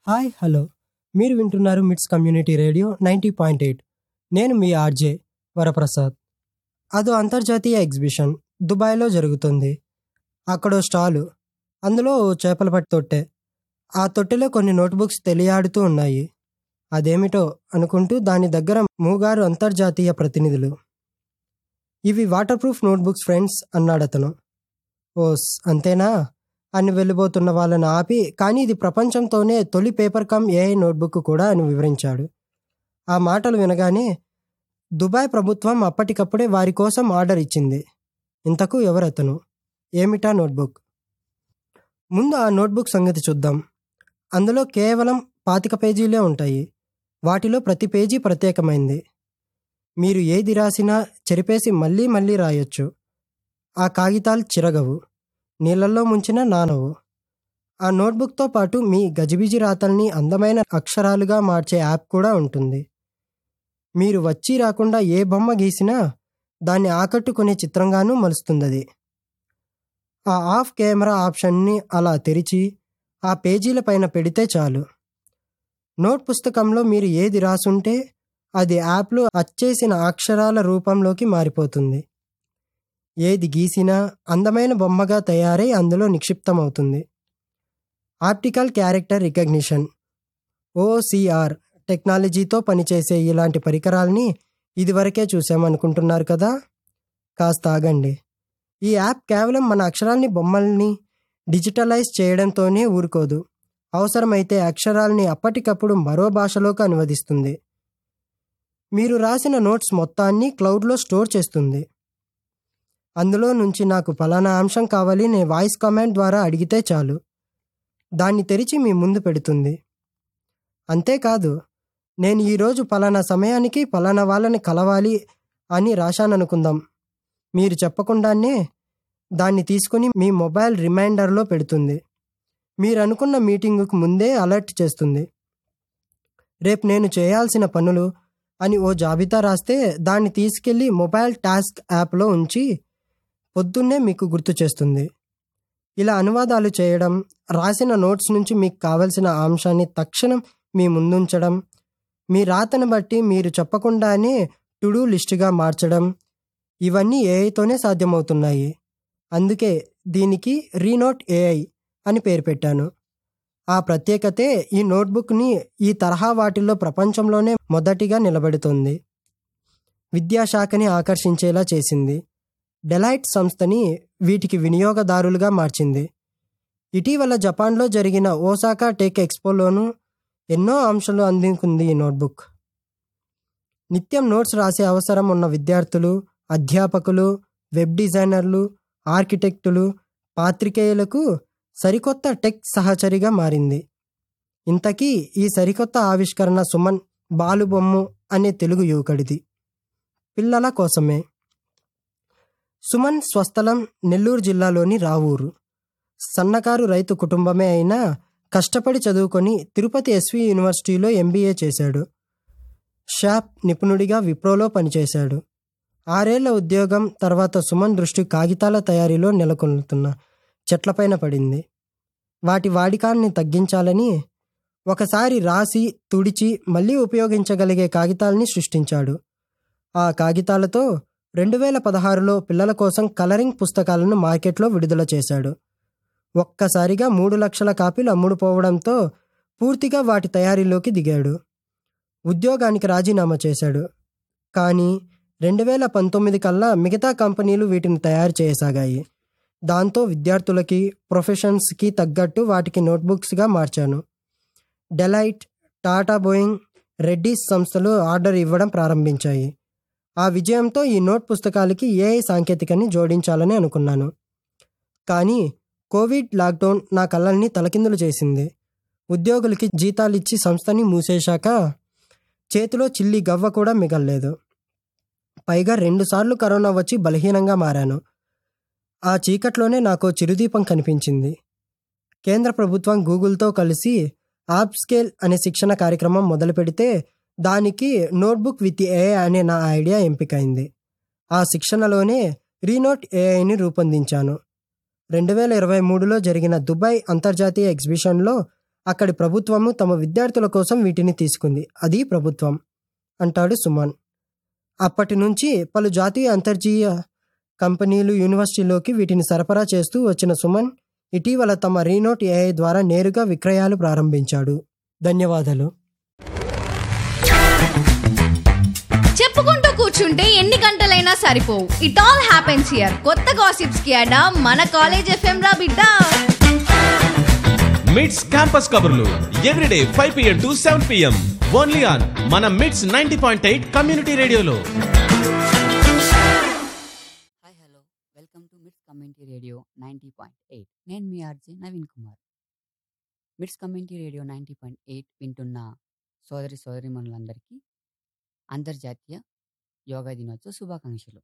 hi hello మీరు వింటున్నారు MITS community radio ninety point eight నేను మీ ఆర్జే వరప్రసాద్ అదో అంతర్జాతీయ ఎగ్జిబిషన్ దుబాయ్లో జరుగుతుంది అక్కడో స్టాలు అందులో ఓ చేపల పట్టి తొట్టె ఆ తొట్టెలో కొన్ని నోట్బుక్స్ తెలియాడుతూ ఉన్నాయి అదేమిటో అనుకుంటూ దాని దగ్గర మూగారు అంతర్జాతీయ ప్రతినిధులు ఇవి వాటర్ ప్రూఫ్ నోట్బుక్స్ ఫ్రెండ్స్ అన్నాడతను ఓస్ అంతేనా అని వెళ్ళిపోతున్న వాళ్ళని ఆపి కానీ ఇది ప్రపంచంతోనే తొలి పేపర్ కమ్ ఏఐ నోట్బుక్ కూడా అని వివరించాడు ఆ మాటలు వినగానే దుబాయ్ ప్రభుత్వం అప్పటికప్పుడే వారి కోసం ఆర్డర్ ఇచ్చింది ఇంతకు ఎవరతను ఏమిటా నోట్బుక్ ముందు ఆ నోట్బుక్ సంగతి చూద్దాం అందులో కేవలం పాతిక పేజీలే ఉంటాయి వాటిలో ప్రతి పేజీ ప్రత్యేకమైంది మీరు ఏది రాసినా చెరిపేసి మళ్ళీ మళ్ళీ రాయొచ్చు ఆ కాగితాలు చిరగవు నీళ్ళల్లో ముంచిన నానవు ఆ నోట్బుక్తో పాటు మీ గజిబిజి రాతల్ని అందమైన అక్షరాలుగా మార్చే యాప్ కూడా ఉంటుంది మీరు వచ్చి రాకుండా ఏ బొమ్మ గీసినా దాన్ని ఆకట్టుకునే చిత్రంగానూ మలుస్తుందది ఆ ఆఫ్ కెమెరా ఆప్షన్ని అలా తెరిచి ఆ పేజీల పైన పెడితే చాలు నోట్ పుస్తకంలో మీరు ఏది రాసుంటే అది యాప్లో అచ్చేసిన అక్షరాల రూపంలోకి మారిపోతుంది ఏది గీసినా అందమైన బొమ్మగా తయారై అందులో నిక్షిప్తమవుతుంది ఆప్టికల్ క్యారెక్టర్ రికగ్నిషన్ ఓసిఆర్ టెక్నాలజీతో పనిచేసే ఇలాంటి పరికరాల్ని ఇదివరకే చూసామనుకుంటున్నారు కదా కాస్త ఆగండి ఈ యాప్ కేవలం మన అక్షరాల్ని బొమ్మల్ని డిజిటలైజ్ చేయడంతోనే ఊరుకోదు అవసరమైతే అక్షరాల్ని అప్పటికప్పుడు మరో భాషలోకి అనువదిస్తుంది మీరు రాసిన నోట్స్ మొత్తాన్ని క్లౌడ్లో స్టోర్ చేస్తుంది అందులో నుంచి నాకు ఫలానా అంశం కావాలి నేను వాయిస్ కమాండ్ ద్వారా అడిగితే చాలు దాన్ని తెరిచి మీ ముందు పెడుతుంది అంతేకాదు నేను ఈరోజు ఫలానా సమయానికి ఫలానా వాళ్ళని కలవాలి అని రాశాననుకుందాం మీరు చెప్పకుండానే దాన్ని తీసుకుని మీ మొబైల్ రిమైండర్లో పెడుతుంది మీరు అనుకున్న మీటింగుకు ముందే అలర్ట్ చేస్తుంది రేపు నేను చేయాల్సిన పనులు అని ఓ జాబితా రాస్తే దాన్ని తీసుకెళ్ళి మొబైల్ టాస్క్ యాప్లో ఉంచి పొద్దున్నే మీకు గుర్తు చేస్తుంది ఇలా అనువాదాలు చేయడం రాసిన నోట్స్ నుంచి మీకు కావలసిన అంశాన్ని తక్షణం మీ ముందుంచడం మీ రాతను బట్టి మీరు చెప్పకుండానే టుడూ లిస్టుగా మార్చడం ఇవన్నీ ఏఐతోనే సాధ్యమవుతున్నాయి అందుకే దీనికి రీనోట్ ఏఐ అని పేరు పెట్టాను ఆ ప్రత్యేకతే ఈ నోట్బుక్ని ఈ తరహా వాటిల్లో ప్రపంచంలోనే మొదటిగా నిలబెడుతోంది విద్యాశాఖని ఆకర్షించేలా చేసింది డెలైట్ సంస్థని వీటికి వినియోగదారులుగా మార్చింది ఇటీవల జపాన్లో జరిగిన ఓసాకా టెక్ ఎక్స్పోలోనూ ఎన్నో అంశాలు అందింకుంది ఈ నోట్బుక్ నిత్యం నోట్స్ రాసే అవసరం ఉన్న విద్యార్థులు అధ్యాపకులు వెబ్ డిజైనర్లు ఆర్కిటెక్టులు పాత్రికేయులకు సరికొత్త టెక్ సహచరిగా మారింది ఇంతకీ ఈ సరికొత్త ఆవిష్కరణ సుమన్ బాలుబొమ్ము అనే తెలుగు యువకుడిది పిల్లల కోసమే సుమన్ స్వస్థలం నెల్లూరు జిల్లాలోని రావూరు సన్నకారు రైతు కుటుంబమే అయినా కష్టపడి చదువుకొని తిరుపతి ఎస్వి యూనివర్సిటీలో ఎంబీఏ చేశాడు షాప్ నిపుణుడిగా విప్రోలో పనిచేశాడు ఆరేళ్ల ఉద్యోగం తర్వాత సుమన్ దృష్టి కాగితాల తయారీలో నెలకొల్తున్న చెట్లపైన పడింది వాటి వాడికాన్ని తగ్గించాలని ఒకసారి రాసి తుడిచి మళ్ళీ ఉపయోగించగలిగే కాగితాల్ని సృష్టించాడు ఆ కాగితాలతో రెండు వేల పదహారులో పిల్లల కోసం కలరింగ్ పుస్తకాలను మార్కెట్లో విడుదల చేశాడు ఒక్కసారిగా మూడు లక్షల కాపీలు అమ్ముడుపోవడంతో పూర్తిగా వాటి తయారీలోకి దిగాడు ఉద్యోగానికి రాజీనామా చేశాడు కానీ రెండు వేల పంతొమ్మిది కల్లా మిగతా కంపెనీలు వీటిని తయారు చేయసాగాయి దాంతో విద్యార్థులకి ప్రొఫెషన్స్కి తగ్గట్టు వాటికి నోట్బుక్స్గా మార్చాను డెలైట్ టాటా బోయింగ్ రెడ్డీస్ సంస్థలు ఆర్డర్ ఇవ్వడం ప్రారంభించాయి ఆ విజయంతో ఈ నోట్ పుస్తకాలకి ఏఐ సాంకేతికని జోడించాలని అనుకున్నాను కానీ కోవిడ్ లాక్డౌన్ నా కళ్ళల్ని తలకిందులు చేసింది ఉద్యోగులకి జీతాలిచ్చి సంస్థని మూసేశాక చేతిలో చిల్లి గవ్వ కూడా మిగల్లేదు పైగా రెండుసార్లు కరోనా వచ్చి బలహీనంగా మారాను ఆ చీకట్లోనే నాకు చిరుదీపం కనిపించింది కేంద్ర ప్రభుత్వం గూగుల్తో కలిసి యాప్ స్కేల్ అనే శిక్షణ కార్యక్రమం మొదలు పెడితే దానికి నోట్బుక్ విత్ ఏఐ అనే నా ఐడియా ఎంపికైంది ఆ శిక్షణలోనే రీనోట్ ఏఐని రూపొందించాను రెండు వేల ఇరవై మూడులో జరిగిన దుబాయ్ అంతర్జాతీయ ఎగ్జిబిషన్లో అక్కడి ప్రభుత్వము తమ విద్యార్థుల కోసం వీటిని తీసుకుంది అది ప్రభుత్వం అంటాడు సుమన్ అప్పటి నుంచి పలు జాతీయ అంతర్జీయ కంపెనీలు యూనివర్సిటీలోకి వీటిని సరఫరా చేస్తూ వచ్చిన సుమన్ ఇటీవల తమ రీనోట్ ఏఐ ద్వారా నేరుగా విక్రయాలు ప్రారంభించాడు ధన్యవాదాలు చెప్పుకుంటూ కూర్చుంటే ఎన్ని గంటలైనా సరిపోవు ఇట్ ఆల్ హ్యాపెన్స్ హియర్ కొత్త గాసిప్స్ కి అడా మన కాలేజ్ ఎఫ్ఎం రా బిడ్డ మిడ్స్ క్యాంపస్ కబుర్లు everyday five PM to seven PM only on మన MITS ninety point eight community రేడియోలో hi hello welcome to MITS community radio ninety point eight నేను మీ RJ Naveen Kumar MITS community radio ninety point eight వింటున్న సోదరి సోదరిమణులందరికీ అంతర్జాతీయ యోగా దినోత్సవ శుభాకాంక్షలు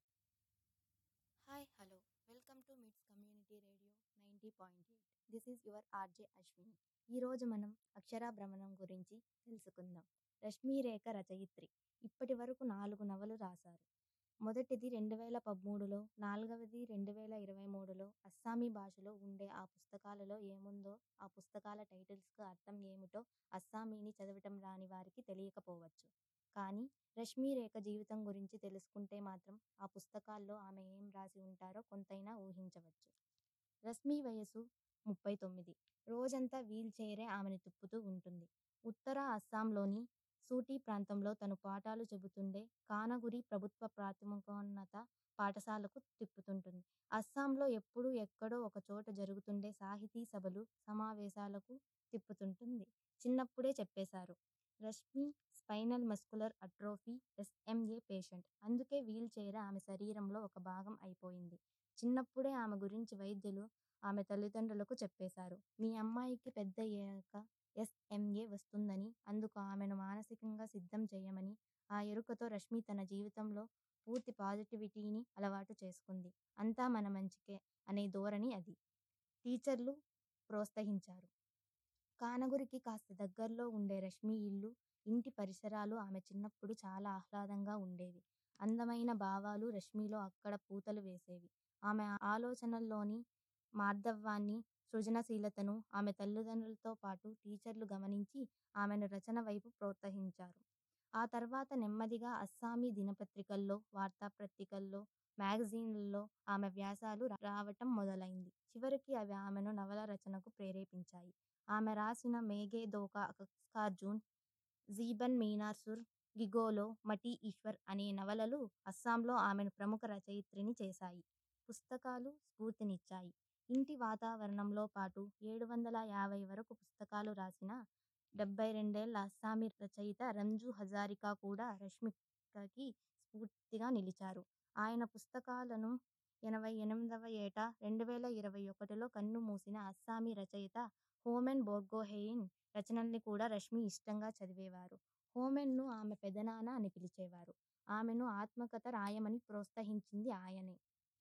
hi hello welcome to MITS community radio ninety point eight this is your RJ Ashwini ఈరోజు మనం అక్షరాభ్రమణం గురించి తెలుసుకుందాం రశ్మి రేఖ రచయిత్రి ఇప్పటి వరకు నాలుగు నవలు రాశారు మొదటిది రెండు వేల పదమూడులో నాలుగవది రెండు వేల ఇరవై మూడులో అస్సామీ భాషలో ఉండే ఆ పుస్తకాలలో ఏముందో ఆ పుస్తకాల టైటిల్స్కు అర్థం ఏమిటో అస్సామీని చదవటం రాని వారికి తెలియకపోవచ్చు కానీ రష్మీ రేఖ జీవితం గురించి తెలుసుకుంటే మాత్రం ఆ పుస్తకాల్లో ఆమె ఏం రాసి ఉంటారో కొంతైనా ఊహించవచ్చు రష్మీ వయసు ముప్పై తొమ్మిది రోజంతా వీల్ చైరే ఆమెను తిప్పుతూ ఉంటుంది ఉత్తర అస్సాంలోని సూటీ ప్రాంతంలో తను పాఠాలు చెబుతుండే కానగురి ప్రభుత్వ ప్రాథమికోన్నత పాఠశాలకు తిప్పుతుంటుంది అస్సాంలో ఎప్పుడూ ఎక్కడో ఒక చోట జరుగుతుండే సాహితీ సభలు సమావేశాలకు తిప్పుతుంటుంది చిన్నప్పుడే చెప్పేశారు Rashmi spinal muscular atrophy SMA patient అందుకే వీల్ చైర్ ఆమె శరీరంలో ఒక భాగం అయిపోయింది చిన్నప్పుడే ఆమె గురించి వైద్యులు ఆమె తల్లిదండ్రులకు చెప్పేశారు మీ అమ్మాయికి పెద్ద అయ్యాక ఎస్ఎంఏ వస్తుందని అందుకు ఆమెను మానసికంగా సిద్ధం చేయమని ఆ ఎరుకతో రష్మి తన జీవితంలో పూర్తి పాజిటివిటీని అలవాటు చేసుకుంది అంతా మన మంచికే అనే ధోరణి అది టీచర్లు ప్రోత్సహించారు కానగురికి కాస్త దగ్గరలో ఉండే రష్మి ఇల్లు ఇంటి పరిసరాలు ఆమె చిన్నప్పుడు చాలా ఆహ్లాదంగా ఉండేవి అందమైన భావాలు రష్మిలో అక్కడ పూతలు వేసేవి ఆమె ఆలోచనల్లోని మార్ధవ్యాన్ని సృజనశీలతను ఆమె తల్లిదండ్రులతో పాటు టీచర్లు గమనించి ఆమెను రచన వైపు ప్రోత్సహించారు ఆ తర్వాత నెమ్మదిగా అస్సామీ దినపత్రికల్లో వార్తాపత్రికల్లో మ్యాగజీన్లలో ఆమె వ్యాసాలు రావటం మొదలైంది చివరికి అవి ఆమెను నవల రచనకు ప్రేరేపించాయి ఆమె రాసిన మేఘే దోకా అకస్కార్జూన్ జీబన్ మీనార్సుర్ గిగోలో మటి ఈశ్వర్ అనే నవలలు అస్సాంలో ఆమెను ప్రముఖ రచయిత్రిని చేశాయి పుస్తకాలు స్ఫూర్తినిచ్చాయి ఇంటి వాతావరణంలో పాటు ఏడు వందల యాభై వరకు పుస్తకాలు రాసిన డెబ్బై రెండేళ్ల అస్సామీ రచయిత రంజు హజారికా కూడా రష్మికకి స్ఫూర్తిగా నిలిచారు ఆయన పుస్తకాలను ఎనభై ఎనిమిదవ ఏట రెండు వేల ఇరవై ఒకటిలో కన్ను మూసిన అస్సామీ రచయిత హోమెన్ బోర్గోహెయిన్ రచనల్ని కూడా రష్మి ఇష్టంగా చదివేవారు హోమెన్ను ఆమె పెదనాన్న అని పిలిచేవారు ఆమెను ఆత్మకథ రాయమని ప్రోత్సహించింది ఆయనే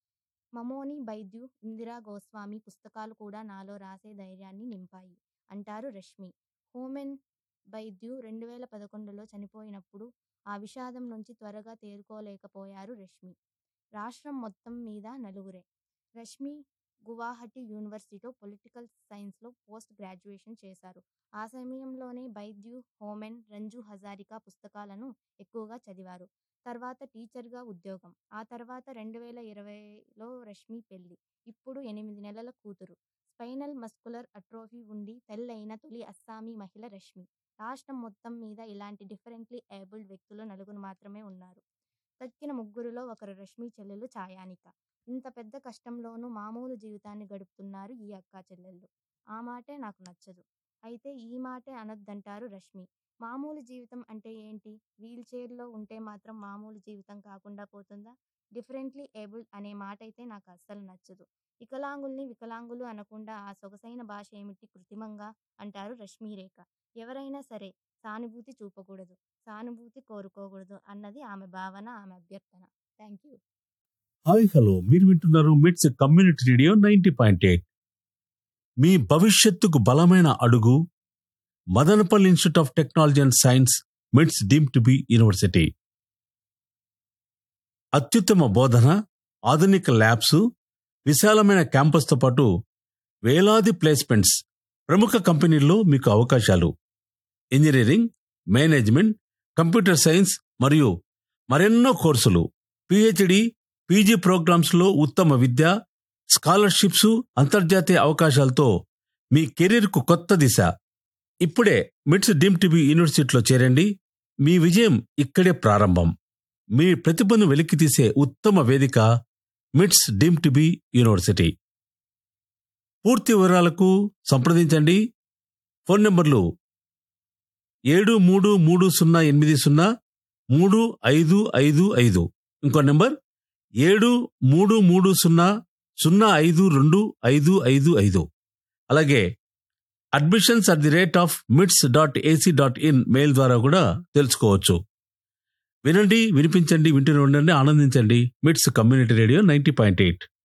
మమోని బైద్యు ఇందిరా గోస్వామి పుస్తకాలు కూడా నాలో రాసే ధైర్యాన్ని నింపాయి అంటారు రష్మి హోమెన్ బైద్యు రెండు వేల పదకొండులో చనిపోయినప్పుడు ఆ విషాదం నుంచి త్వరగా తేరుకోలేకపోయారు రష్మి రాష్ట్రం మొత్తం మీద నలుగురే రష్మి గువాహటి యూనివర్సిటీలో పొలిటికల్ సైన్స్లో పోస్ట్ గ్రాడ్యుయేషన్ చేశారు ఆ సమయంలోనే బైద్యు హోమెన్ రంజు హజారికా పుస్తకాలను ఎక్కువగా చదివారు తర్వాత టీచర్గా ఉద్యోగం ఆ తర్వాత రెండు వేల ఇరవైలో రష్మి పెళ్లి ఇప్పుడు ఎనిమిది నెలల కూతురు స్పైనల్ మస్కులర్ అట్రోఫీ ఉండి తెల్లైన తొలి అస్సామీ మహిళ రష్మి రాష్ట్రం మొత్తం మీద ఇలాంటి డిఫరెంట్లీ ఏబుల్డ్ వ్యక్తులు నలుగురు మాత్రమే ఉన్నారు తక్కిన ముగ్గురులో ఒకరు రష్మి చెల్లెలు ఛాయానిక ఇంత పెద్ద కష్టంలోనూ మామూలు జీవితాన్ని గడుపుతున్నారు ఈ అక్కా చెల్లెళ్ళు ఆ మాటే నాకు నచ్చదు అయితే ఈ మాటే అనొద్దంటారు రష్మి మామూలు జీవితం అంటే ఏంటి వీల్ చైర్లో ఉంటే మాత్రం మామూలు జీవితం కాకుండా పోతుందా డిఫరెంట్లీ ఏబుల్డ్ అనే మాట అయితే నాకు అస్సలు నచ్చదు వికలాంగుల్ని వికలాంగులు అనకుండా ఆ సొగసైన భాష ఏమిటి కృత్రిమంగా అంటారు రష్మి రేఖ ఎవరైనా సరే సానుభూతి చూపకూడదు సానుభూతి కోరుకోకూడదు అన్నది ఆమె భావన ఆమె అభ్యర్థన థ్యాంక్ యూ హాయ్ హలో మీరు వింటున్నారు MITS community radio ninety point eight మీ భవిష్యత్తుకు బలమైన అడుగు Madanapalle institute of technology and science MITS deem to be university అత్యుత్తమ బోధన ఆధునిక ల్యాబ్స్ విశాలమైన క్యాంపస్తో పాటు వేలాది ప్లేస్మెంట్స్ ప్రముఖ కంపెనీల్లో మీకు అవకాశాలు ఇంజనీరింగ్ మేనేజ్మెంట్ కంప్యూటర్ సైన్స్ మరియు మరెన్నో కోర్సులు పిహెచ్డి పీజీ ప్రోగ్రామ్స్లో ఉత్తమ విద్య స్కాలర్షిప్స్ అంతర్జాతీయ అవకాశాలతో మీ కెరీర్కు కొత్త దిశ ఇప్పుడే మిట్స్ డీమ్ టీవీ యూనివర్సిటీలో చేరండి మీ విజయం ఇక్కడే ప్రారంభం మీ ప్రతిభను వెలికితీసే ఉత్తమ వేదిక మిట్స్ డీమ్ టీవీ యూనివర్సిటీ పూర్తి వివరాలకు సంప్రదించండి ఫోన్ నంబర్లు ఏడు మూడు మూడు సున్నా ఎనిమిది సున్నా మూడు ఐదు ఐదు ఐదు ఇంకో నెంబర్ ఏడు మూడు మూడు సున్నా సున్నా ఐదు రెండు ఐదు ఐదు ఐదు అలాగే admissions at the rate of MITS dot AC dot in mail ద్వారా కూడా తెలుసుకోవచ్చు వినండి వినిపించండి వింటూనే ఉండండి ఆనందించండి MITS community radio ninety point eight